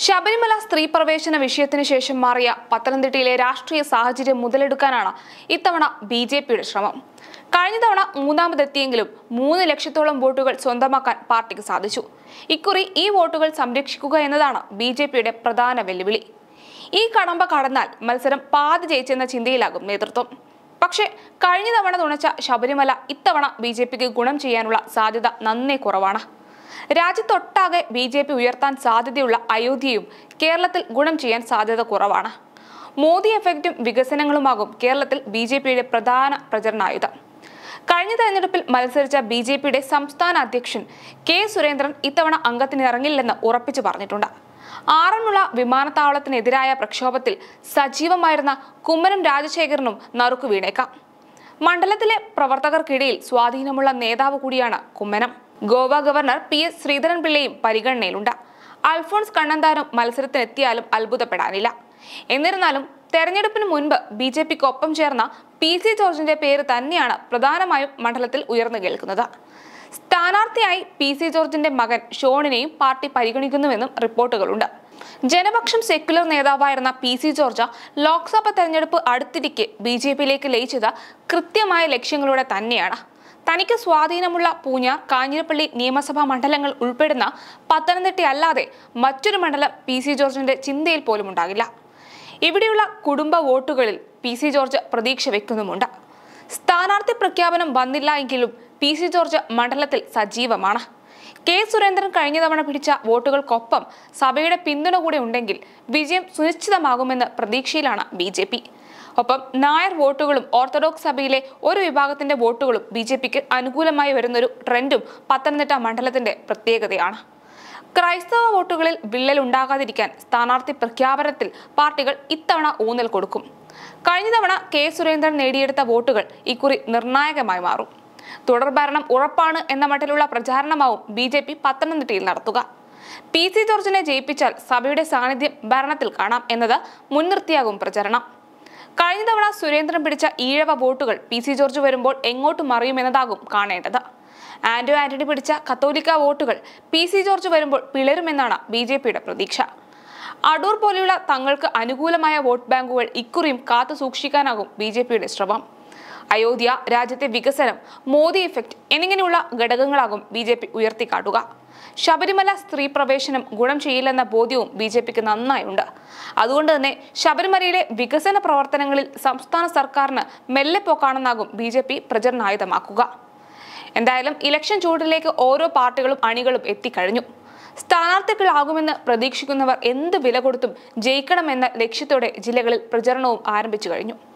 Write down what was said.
ശബരിമല സ്ത്രീ പ്രവേശന വിഷയത്തിന് ശേഷം മാറിയ പത്തനംതിട്ടയിലെ രാഷ്ട്രീയ സാഹചര്യം മുതലെടുക്കാനാണ് ഇത്തവണ ബി ജെ പിയുടെ ശ്രമം കഴിഞ്ഞ തവണ മൂന്നാമതെത്തിയെങ്കിലും മൂന്ന് ലക്ഷത്തോളം വോട്ടുകൾ സ്വന്തമാക്കാൻ പാർട്ടിക്ക് സാധിച്ചു ഇക്കുറി ഈ വോട്ടുകൾ സംരക്ഷിക്കുക എന്നതാണ് ബി ജെ പിയുടെ പ്രധാന വെല്ലുവിളി ഈ കടമ്പ കടന്നാൽ മത്സരം പാതി ജയിച്ചെന്ന ചിന്തയിലാകും നേതൃത്വം പക്ഷേ കഴിഞ്ഞ തവണ തുണച്ച ശബരിമല ഇത്തവണ ബി ജെ പിക്ക് ഗുണം ചെയ്യാനുള്ള സാധ്യത നന്നേ കുറവാണ് രാജ്യത്തൊട്ടാകെ ബി ജെ പി ഉയർത്താൻ സാധ്യതയുള്ള അയോധ്യയും കേരളത്തിൽ ഗുണം ചെയ്യാൻ സാധ്യത കുറവാണ് മോദി എഫക്റ്റും വികസനങ്ങളുമാകും കേരളത്തിൽ ബി ജെ പിയുടെ പ്രധാന പ്രചരണായുധം കഴിഞ്ഞ തെരഞ്ഞെടുപ്പിൽ മത്സരിച്ച ബി ജെ പിയുടെ സംസ്ഥാന അധ്യക്ഷൻ കെ സുരേന്ദ്രൻ ഇത്തവണ അംഗത്തിന് ഇറങ്ങില്ലെന്ന് ഉറപ്പിച്ചു പറഞ്ഞിട്ടുണ്ട് ആറന്മുള വിമാനത്താവളത്തിനെതിരായ പ്രക്ഷോഭത്തിൽ സജീവമായിരുന്ന കുമ്മനം രാജശേഖരനും നറുക്കു വീണേക്കാം മണ്ഡലത്തിലെ പ്രവർത്തകർക്കിടയിൽ സ്വാധീനമുള്ള നേതാവ് കൂടിയാണ് Kummanam Goa governor P S ശ്രീധരൻപിള്ളയും പരിഗണനയിലുണ്ട് അൽഫോൺസ് കണ്ണന്താനം മത്സരത്തിനെത്തിയാലും അത്ഭുതപ്പെടാനില്ല എന്നിരുന്നാലും തെരഞ്ഞെടുപ്പിന് മുൻപ് ബി ജെ പിക്ക് ഒപ്പം ചേർന്ന പി സി ജോർജിന്റെ പേര് തന്നെയാണ് പ്രധാനമായും മണ്ഡലത്തിൽ ഉയർന്നു കേൾക്കുന്നത് സ്ഥാനാർത്ഥിയായി പി സി ജോർജിന്റെ മകൻ ഷോണിനെയും പാർട്ടി പരിഗണിക്കുന്നുവെന്നും റിപ്പോർട്ടുകളുണ്ട് ജനപക്ഷം സെക്യുലർ നേതാവായിരുന്ന പി സി ജോർജ ലോക്സഭ തെരഞ്ഞെടുപ്പ് അടുത്തിരിക്കെ ബി ജെ പിയിലേക്ക് ലയിച്ചത് കൃത്യമായ ലക്ഷ്യങ്ങളോടെ തന്നെയാണ് തനിക്ക് സ്വാധീനമുള്ള പൂഞ്ഞാർ കാഞ്ഞിരപ്പള്ളി നിയമസഭാ മണ്ഡലങ്ങൾ ഉൾപ്പെടുന്ന പത്തനംതിട്ടയല്ലാതെ മറ്റൊരു മണ്ഡലം പി സി ജോർജിന്റെ ചിന്തയിൽ പോലും ഉണ്ടാകില്ല ഇവിടെയുള്ള കുടുംബ വോട്ടുകളിൽ പി സി ജോർജ് പ്രതീക്ഷ വെക്കുന്നുമുണ്ട് സ്ഥാനാർത്ഥി പ്രഖ്യാപനം വന്നില്ല എങ്കിലും പി സി ജോർജ് മണ്ഡലത്തിൽ സജീവമാണ് കെ സുരേന്ദ്രൻ കഴിഞ്ഞ തവണ പിടിച്ച വോട്ടുകൾക്കൊപ്പം സഭയുടെ പിന്തുണ കൂടെ ഉണ്ടെങ്കിൽ വിജയം സുനിശ്ചിതമാകുമെന്ന് പ്രതീക്ഷയിലാണ് ബി ജെ പി ഒപ്പം നായർ വോട്ടുകളും ഓർത്തഡോക്സ് സഭയിലെ ഒരു വിഭാഗത്തിന്റെ വോട്ടുകളും ബി ജെ പിക്ക് അനുകൂലമായി വരുന്നൊരു ട്രെൻഡും പത്തനംതിട്ട മണ്ഡലത്തിന്റെ പ്രത്യേകതയാണ് ക്രൈസ്തവ വോട്ടുകളിൽ വിള്ളൽ ഉണ്ടാകാതിരിക്കാൻ സ്ഥാനാർത്ഥി പ്രഖ്യാപനത്തിൽ പാർട്ടികൾ ഇത്തവണ ഊന്നൽ കൊടുക്കും കഴിഞ്ഞ തവണ കെ സുരേന്ദ്രൻ നേടിയെടുത്ത വോട്ടുകൾ ഇക്കുറി നിർണായകമായി മാറും തുടർഭരണം ഉറപ്പാണ് എന്ന മട്ടിലുള്ള പ്രചാരണമാവും ബി ജെ പി പത്തനംതിട്ടയിൽ നടത്തുക പി സി ജോർജിനെ ജയിപ്പിച്ചാൽ സഭയുടെ സാന്നിധ്യം ഭരണത്തിൽ കാണാം എന്നത് മുൻനിർത്തിയാകും പ്രചരണം കഴിഞ്ഞ തവണ സുരേന്ദ്രൻ പിടിച്ച ഈഴവ വോട്ടുകൾ പി സി ജോർജ് വരുമ്പോൾ എങ്ങോട്ട് മറിയുമെന്നതാകും കാണേണ്ടത് ആന്റോ ആന്റണി പിടിച്ച കത്തോലിക്ക വോട്ടുകൾ പി സി ജോർജ് വരുമ്പോൾ പിളരുമെന്നാണ് ബി ജെ പിയുടെ പ്രതീക്ഷ അടൂർ പോലെയുള്ള തങ്ങൾക്ക് അനുകൂലമായ വോട്ട് ബാങ്കുകൾ ഇക്കുറിയും കാത്തു സൂക്ഷിക്കാനാകും ബി ജെ പിയുടെ ശ്രമം അയോധ്യ രാജ്യത്തെ വികസനം മോദി ഇഫക്റ്റ് എന്നിങ്ങനെയുള്ള ഘടകങ്ങളാകും ബി ജെ പി ഉയർത്തിക്കാട്ടുക ശബരിമല സ്ത്രീ പ്രവേശനം ഗുണം ചെയ്യില്ലെന്ന ബോധ്യവും ബി ജെ പിക്ക് നന്നായുണ്ട് അതുകൊണ്ട് തന്നെ ശബരിമലയിലെ വികസന പ്രവർത്തനങ്ങളിൽ സംസ്ഥാന സർക്കാരിന് മെല്ലെപ്പോക്കാണെന്നാകും ബി ജെ പി പ്രചരണായുധമാക്കുക എന്തായാലും ഇലക്ഷൻ ചൂടിലേക്ക് ഓരോ പാർട്ടികളും അണികളും എത്തിക്കഴിഞ്ഞു സ്ഥാനാർത്ഥികളാകുമെന്ന് പ്രതീക്ഷിക്കുന്നവർ എന്ത് വില കൊടുത്തും ജയിക്കണമെന്ന ലക്ഷ്യത്തോടെ ജില്ലകളിൽ പ്രചരണവും ആരംഭിച്ചു കഴിഞ്ഞു